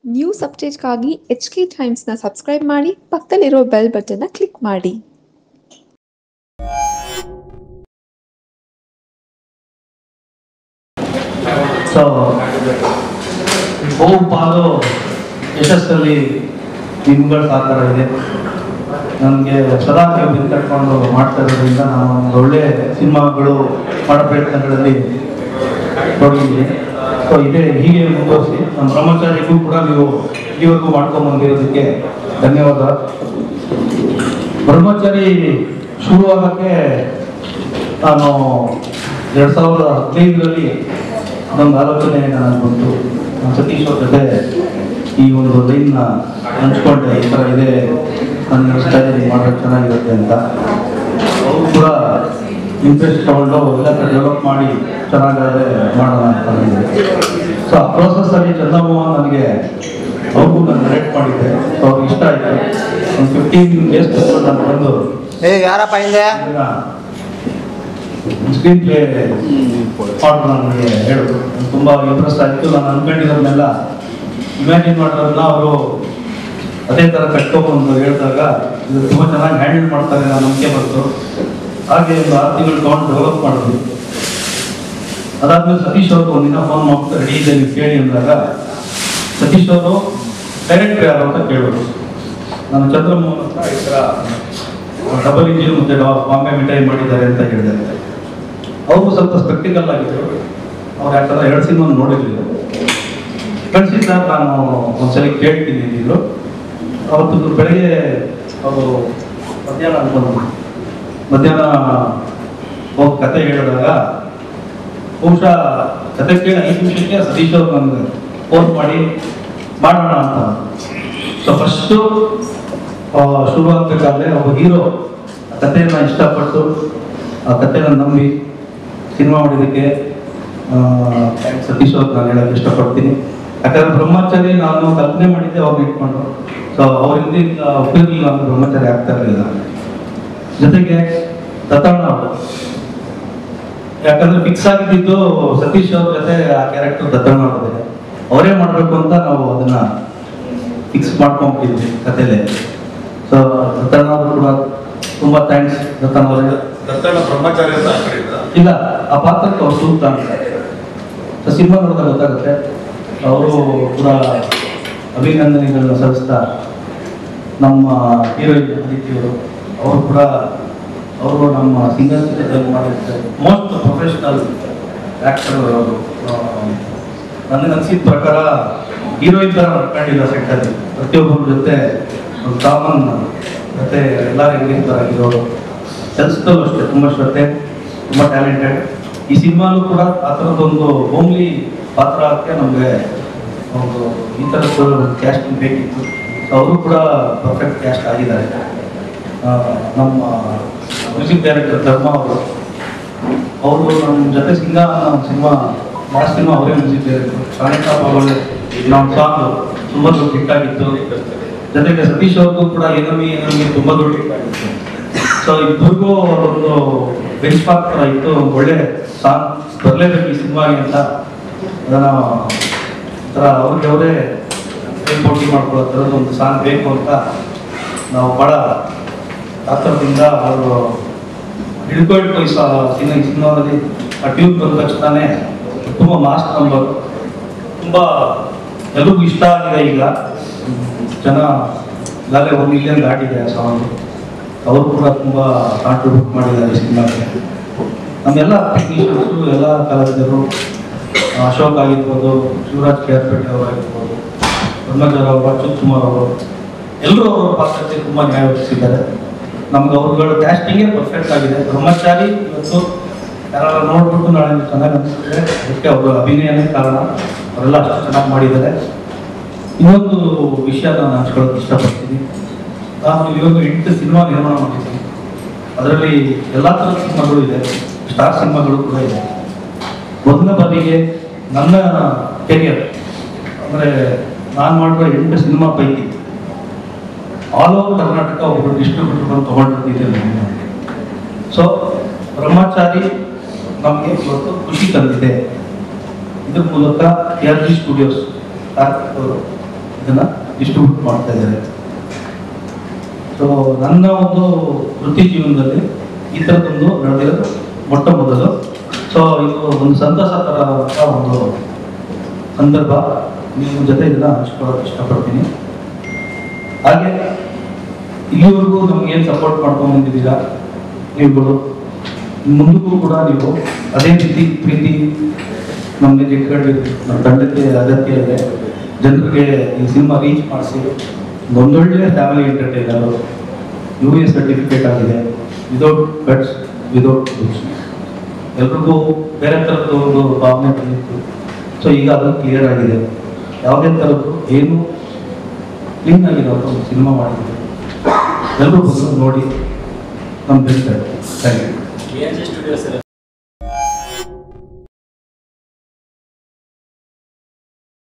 news ಅಪ್ಡೇಟ್ಗಾಗಿ H K ಟೈಮ್ಸ್ನ subscribe ಮಾಡಿ ಪಕ್ಕದಲ್ಲಿರೋ ಬೆಲ್ ಬಟನ್ನ ಕ್ಲಿಕ್ ಮಾಡಿ ಸೊ ಬಹು ಪಾಲು ಯಶಸ್ಸಲ್ಲಿ ನಿಮ್ಗಳ ಸಹಕಾರ ಇದೆ ನನಗೆ ಸದಾ ನೀವು ಬೆನ್ನು ಕಟ್ಕೊಂಡು ಮಾಡ್ತಾ ಇರೋದ್ರಿಂದ ನಾನು ಒಂದು ಒಳ್ಳೆ ಸಿನಿಮಾಗಳು ಮಾಡೋ ಪ್ರಯತ್ನಗಳಲ್ಲಿ ತೊಡಗಿದ್ದೀನಿ ಸೊ ಇದೇ ಹೀಗೆ ಮುಂದುವರಿಸಿ ನಮ್ಮ ಬ್ರಹ್ಮಚಾರಿಗೂ ಕೂಡ ನೀವು ಇಲ್ಲಿವರೆಗೂ ಮಾಡ್ಕೊಂಡು ಬಂದಿರೋದಕ್ಕೆ ಧನ್ಯವಾದ ಬ್ರಹ್ಮಚಾರಿ ಶುರುವಾಗಕ್ಕೆ ನಾನು ಎರಡು ಸಾವಿರದ ಹದಿನೈದರಲ್ಲಿ ಒಂದು ಆಲೋಚನೆ ನನಗೆ ಬಂತು ನಾನು ಸತೀಶ್ ಅವ್ರ ಜೊತೆ ಈ ಒಂದು ಲೈನ್ನ ಹಂಚ್ಕೊಂಡೆ ಈ ಥರ ಇದೆ ನಾನು ನಡೆಸ್ತಾ ಇದ್ದೀನಿ ಮಾಡೋದು ಚೆನ್ನಾಗಿರುತ್ತೆ ಅಂತ ಅವರು ಕೂಡ ಇಂಟ್ರೆಸ್ಟ್ ತಗೊಂಡು ಎಲ್ಲ ಡೆವಲಪ್ ಮಾಡಿ ಚೆನ್ನಾಗಾದ್ರೆ ಮಾಡೋಣ ಅಂತ ಅಂದಿದ್ರು ಸೊ ಆ ಪ್ರೋಸೆಸ್ಸಲ್ಲಿ ಚಂದ್ರಮೋಹನ್ ನನಗೆ ಅವ್ರಿಗೂ ನಾನು ರೇಟ್ ಮಾಡಿದ್ದೆ ಸೊ ಅವ್ರಿಗೆ ಇಷ್ಟ ಆಯಿತು ಒಂದು ಫಿಫ್ಟೀನ್ ಡೇಸ್ ನಾನು ಬಂದು ಏ ಯಾರಪ್ಪ ಹಿಂದೆ ಸ್ಕ್ರೀನ್ ಪ್ಲೇ ಪಾರ್ಟ್ ನನಗೆ ಹೇಳಿದ್ರು ನಂಗೆ ತುಂಬ ಇಂಟ್ರೆಸ್ಟ್ ಆಯಿತು ನಾನು ಅನ್ಕೊಂಡಿರೋದನ್ನೆಲ್ಲ ಇಮ್ಯಾಜಿನ್ ಮಾಡೋದನ್ನ ಅವರು ಅದೇ ಥರ ಕಟ್ಕೊಬಂದು ಹೇಳಿದಾಗ ಇದು ತುಂಬ ಚೆನ್ನಾಗಿ ಹ್ಯಾಂಡಲ್ ಮಾಡ್ತಾರೆ ನಾನು ನಂಬಿಕೆ ಬಂತು ಹಾಗೆ ಒಂದು ಆರು ತಿಂಗಳು ತೊಗೊಂಡು ಡೆವಲಪ್ ಮಾಡಿದ್ವಿ ಅದಾದ್ಮೇಲೆ ಸತೀಶ್ ಅವರು ಒಂದಿನ ಫೋನ್ ಮಾಡ್ತಾರೆ ರೆಡಿ ಇದೆ ನೀವು ಕೇಳಿ ಅಂದಾಗ ಸತೀಶ್ ಅವರು ಡೈರೆಕ್ಟರ್ ಯಾರು ಅಂತ ಕೇಳಿದ್ರು ನಾನು ಚಂದ್ರಮೋಹನ್ ಹತ್ರ ಈ ಥರ ಡಬಲ್ ಇಂಜಿನ್ ಮತ್ತೆ ಡಾ- ಬಾಂಬೆ ಮಿಠಾಯಿ ಮಾಡಿದ್ದಾರೆ ಅಂತ ಹೇಳಿದೆ ಅವರು ಸ್ವಲ್ಪ ಸ್ಪೆಕ್ಟಿಕಲ್ ಆಗಿದ್ರು ಅವ್ರು ಯಾಕಂದ್ರೆ ಎರಡು ಸಿನಿಮಾ ನೋಡಿರ್ಲಿಲ್ಲ ಕಳಿಸಿದ್ದಾಗ ನಾನು ಒಂದ್ಸಲಿ ಕೇಳ್ತೀನಿ ಅಂದಿದ್ರು ಅವತ್ತು ಬೆಳಗ್ಗೆ ಅವರು ಮಧ್ಯಾಹ್ನ ಅನ್ಕೊಂಡು ಮಧ್ಯಾಹ್ನ ಹೋಗಿ ಕತೆ ಹೇಳಿದಾಗ ಬಹುಶಃ ಕತೆ ಕೇಳಿ ಐದು ನಿಮಿಷಕ್ಕೆ ಸತೀಶ್ ಅವ್ರು ನನಗೆ ಫೋನ್ ಮಾಡಿ ಮಾಡೋಣ ಅಂತ ಸೊ ಫಸ್ಟು ಶುರು ಆಗ್ಬೇಕಾದ್ರೆ ಒಬ್ಬ ಹೀರೋ ಆ ಕಥೆಯನ್ನ ಇಷ್ಟಪಟ್ಟು ಆ ಕಥೆನ ನಂಬಿ ಸಿನಿಮಾ ಮಾಡಿದ್ದಕ್ಕೆ ಆ, ಸತೀಶ್ ಅವ್ರು ನಾನು ಹೇಳಕ್ಕೆ ಇಷ್ಟಪಡ್ತೀನಿ ಯಾಕಂದ್ರೆ ಬ್ರಹ್ಮಚಾರಿ ನಾನು ಕಲ್ಪನೆ ಮಾಡಿದ್ದೆ ಅವ್ರನ್ನ ಇಟ್ಕೊಂಡು ಸೊ ಅವರಿಂದ ಉಪಯೋಗಿಲ್ಲ ಅಂದ್ರೆ ಬ್ರಹ್ಮಚಾರಿ ಆಗ್ತಾ ಇರಲಿಲ್ಲ ಜೊತೆಗೆ ದತ್ತಣ್ಣ ಅವರು ಯಾಕಂದ್ರೆ ಫಿಕ್ಸ್ ಆಗಿದ್ದು ಸತೀಶ್ ಅವ್ರ ಜೊತೆ ಆ ಕ್ಯಾರೆಕ್ಟರ್ ದತ್ತಣ್ಣ ಅವ್ರದೇ ಅವರೇ ಮಾಡಬೇಕು ಅಂತ ನಾವು ಅದನ್ನ ಫಿಕ್ಸ್ ಮಾಡ್ಕೊಂಡ್ಬಿಟ್ಟಿದ್ವಿ ಕಥೆಲೆ ಸೊ ದತ್ತಣ್ಣ ಅವರು ಕೂಡ ತುಂಬಾ ಥ್ಯಾಂಕ್ಸ್ ದತ್ತಣ್ಣ ಅವರಿಗೆ ದತ್ತಣ್ಣ ಬ್ರಹ್ಮಚಾರಿ ಅಂತ ಹಾಕೊಂಡಿದ್ದ ಇಲ್ಲ ಆ ಪಾತ್ರಕ್ಕೆ ಅವ್ರು ಸೂಕ್ತ ಅಂತ ಸೊ ಸಿನಿಮಾ ನೋಡಿದಾಗ ಗೊತ್ತಾಗುತ್ತೆ ಅವರು ಕೂಡ ಅಭಿನಂದನೆಗಳನ್ನ ಸಲ್ಲಿಸ್ತಾ ನಮ್ಮ ಹೀರೋಯಿನ್ ಅದಿತಿಯವರು ಅವರು ಕೂಡ ಅವರು ನಮ್ಮ ಸಿಂಗಲ್ ಚಿತ್ರದಲ್ಲಿ ಮಾಡಿರ್ತಾರೆ ಮೋಸ್ಟ್ ಪ್ರೊಫೆಷನಲ್ ಆ್ಯಕ್ಟರ್ ಅವರು ನನಗೆ ಅನ್ಸಿದ ಪ್ರಕಾರ ಹೀರೋಯಿನ್ ಥರ ನಡ್ಕೊಂಡಿಲ್ಲ ಸೆಟ್ಟಲ್ಲಿ ಪ್ರತಿಯೊಬ್ಬರ ಜೊತೆ ಒಂದು ಕಾಮನ್ ಮತ್ತೆ ಎಲ್ಲರೂ ಹೆಂಗಿರ್ತಾರೆ ಹೀರೋರು ಕೆಲಸದಲ್ಲೂ ಅಷ್ಟೇ ತುಂಬ ಶ್ರದ್ಧೆ ತುಂಬ ಟ್ಯಾಲೆಂಟೆಡ್ ಈ ಸಿನಿಮಾಲು ಕೂಡ ಆ ಥರದ್ದೊಂದು ಹೋಮ್ಲಿ ಪಾತ್ರ ಹಾಕಿ ನಮಗೆ ಒಂದು ಈ ಥರದ್ದು ಕ್ಯಾಸ್ಟಿಂಗ್ ಬೇಕಿತ್ತು ಅವರು ಕೂಡ ಪರ್ಫೆಕ್ಟ್ ಕ್ಯಾಸ್ಟ್ ಆಗಿದ್ದಾರೆ ಆ, ನಮ್ಮ ಮ್ಯೂಸಿಕ್ ಡೈರೆಕ್ಟರ್ ಧರ್ಮ ಅವರು ಅವರು ನಮ್ಮ ಜೊತೆ ಸಿಂಗ ಅನ್ನೋ ಸಿನಿಮಾ ಲಾಸ್ಟ್ ಸಿನಿಮಾ ಅವರೇ ಮ್ಯೂಸಿಕ್ ಡೈರೆಕ್ಟರ್ ಸಾನಿಕಾ ಪಾವಲ್ ನಮ್ಮ ಸಾಂಗ್ ತುಂಬ ದೊಡ್ಡ ಹಿಟ್ ಆಗಿತ್ತು ಜೊತೆಗೆ ಸತೀಶ್ ಅವ್ರಿಗೂ ಕೂಡ ಏನಮಿ ಏನಮಿ ತುಂಬ ದೊಡ್ಡ ಹಿಟ್ ಆಗಿತ್ತು ಸೊ ಇಬ್ಬರಿಗೂ ಒಂದು ಬೆಂಚ್ ಮಾರ್ಕ್ ಥರ ಇತ್ತು ಒಂದು ಒಳ್ಳೆ ಸಾಂಗ್ ಬರಲೇಬೇಕು ಈ ಸಿನಿಮಾಗೆ ಅಂತ ಅದನ್ನ ಥರ ಅವ್ರಿಗೆ ಅವರೇ ಪೋಟಿ ಮಾಡ್ಕೊಳ್ಳೋ ಥರದ್ದು ಒಂದು ಸಾಂಗ್ ಬೇಕು ಅಂತ ನಾವು ಭಾಳ ಆತರದಿಂದ ಅವರು ಹಿಡ್ಕೊಂಡು ಈ ಸಿನಿಮಾ ಸಿನಿಮಾದಲ್ಲಿ ಆ ಟ್ಯೂನ್ ಬಂದ ತಕ್ಷಣನೇ ತುಂಬ ಮಾಸ್ ನಂಬರ್ ತುಂಬ ಎಲ್ರಿಗೂ ಇಷ್ಟ ಆಗಿದೆ ಈಗ ಜನ ಈಗಾಗಲೇ ಒಂದು ಮಿಲಿಯನ್ ದಾಟಿದೆ ಆ ಸಾಂಗ್ ಅವರು ಕೂಡ ತುಂಬ ಕಾಂಟ್ರಿಬ್ಯೂಟ್ ಮಾಡಿದ್ದಾರೆ ಈ ಸಿನಿಮಾಗೆ ನಮ್ಮೆಲ್ಲ ಟೆಕ್ನಿಷಿಯನ್ಸು ಎಲ್ಲ ಕಲಾವಿದರು ಅಶೋಕ್ ಆಗಿರ್ಬೋದು ಶಿವರಾಜ್ ಕೇರ್ಪೇಟೆ ಅವರು ಆಗಿರ್ಬೋದು ಬ್ರಹ್ಮಚಾರ ಅವರು ಅಚ್ಯುತ್ ಕುಮಾರ್ ಅವರು ಎಲ್ಲರೂ ಅವರ ಪಾತ್ರಕ್ಕೆ ತುಂಬ ನ್ಯಾಯ ಒದಗಿಸಿದ್ದಾರೆ ನಮ್ಗೆ ಅವ್ರುಗಳ ಕ್ಯಾಸ್ಟಿಂಗೇ ಪರ್ಫೆಕ್ಟ್ ಆಗಿದೆ ಬ್ರಹ್ಮಚಾರಿ ಇವತ್ತು ಯಾರು ನೋಡ್ಬಿಟ್ಟು ನಾಳೆ ಚೆನ್ನಾಗಿ ಅನಿಸ್ತದೆ ಅದಕ್ಕೆ ಅವರ ಅಭಿನಯನೇ ಕಾರಣ ಅವರೆಲ್ಲ ಅಷ್ಟು ಚೆನ್ನಾಗಿ ಮಾಡಿದ್ದಾರೆ ಇನ್ನೊಂದು ವಿಷಯ ನಾನು ಹಂಚ್ಕೊಳ್ಳೋಕೆ ಇಷ್ಟಪಡ್ತೀನಿ ನಾನು ಇವಾಗ ಎಂಟು ಸಿನಿಮಾ ನಿರ್ಮಾಣ ಮಾಡಿದ್ದೀನಿ ಅದರಲ್ಲಿ ಎಲ್ಲ ಥರದ ಸಿನಿಮಾಗಳು ಇದೆ ಸ್ಟಾರ್ ಸಿನಿಮಾಗಳು ಕೂಡ ಇದೆ ಮೊದಲ ಬಾರಿಗೆ ನನ್ನ ಕೆರಿಯರ್ ಅಂದರೆ ನಾನು ಮಾಡಿರೋ ಎಂಟು ಸಿನಿಮಾ ಪೈಕಿ ಆಲ್ ಓವರ್ ಕರ್ನಾಟಕ ಒಬ್ಬರು ಡಿಸ್ಟ್ರಿಬ್ಯೂಟರ್ ತಗೊಂಡಿರ್ತಿದ್ದೆ ಸೊ ಬ್ರಹ್ಮಚಾರಿ ನಮಗೆ ಇವತ್ತು ಖುಷಿ ತಂದಿದೆ ಇದ್ರ ಮೂಲಕ ಎಲ್ ಜಿ ಸ್ಟುಡಿಯೋಸ್ ಕಾರ್ತಿಕ್ ಅವರು ಇದನ್ನು ಡಿಸ್ಟ್ರಿಬ್ಯೂಟ್ ಮಾಡ್ತಾ ಇದ್ದಾರೆ ಸೊ ನನ್ನ ಒಂದು ವೃತ್ತಿ ಜೀವನದಲ್ಲಿ ಈ ಥರದ್ದೊಂದು ನಡೆದಿರೋದು ಮೊಟ್ಟ ಮೊದಲು ಸೊ ಇದು ಒಂದು ಸಂತಸಕರ ಒಂದು ಸಂದರ್ಭ ನಿಮ್ಮ ಜೊತೆ ಇದನ್ನ ಹಂಚ್ಕೊಳ್ಳೋಕೆ ಇಷ್ಟಪಡ್ತೀನಿ ಹಾಗೆ ಇಲ್ಲಿವರೆಗೂ ನಮ್ಗೇನು ಸಪೋರ್ಟ್ ಮಾಡ್ಕೊಂಡು ಬಂದಿದ್ದೀರಾ ನೀವುಗಳು ಮುಂದಕ್ಕೂ ಕೂಡ ನೀವು ಅದೇ ರೀತಿ ಪ್ರೀತಿ ನಮಗೆ ಇಟ್ಕೊಂಡು ನಮ್ಮ ತಂಡಕ್ಕೆ ಅಗತ್ಯ ಇದೆ ಜನರಿಗೆ ಈ ಸಿನಿಮಾ ರೀಚ್ ಮಾಡಿಸಿ ಒಂದೊಳ್ಳೆ family entertainer U A certificate ಆಗಿದೆ ವಿದೌಟ್ ಕಟ್ಸ್ ವಿದೌಟ್ ಬುಕ್ಸ್ ಎಲ್ರಿಗೂ ಬೇರೆ ಥರದ್ದು ಒಂದು ಭಾವನೆ ಬಂದಿತ್ತು ಸೊ ಈಗ ಅದು ಕ್ಲಿಯರ್ ಆಗಿದೆ ಯಾವುದೇ ಥರದ್ದು ಏನು ಕ್ಲೀನ್ ಆಗಿರೋದು ಒಂದು ಸಿನಿಮಾ ಮಾಡಿದ್ದೀವಿ ಎಲ್ಲರೂ ಬಂದು ನೋಡಿ ನಮ್ಮ best thank you N G studios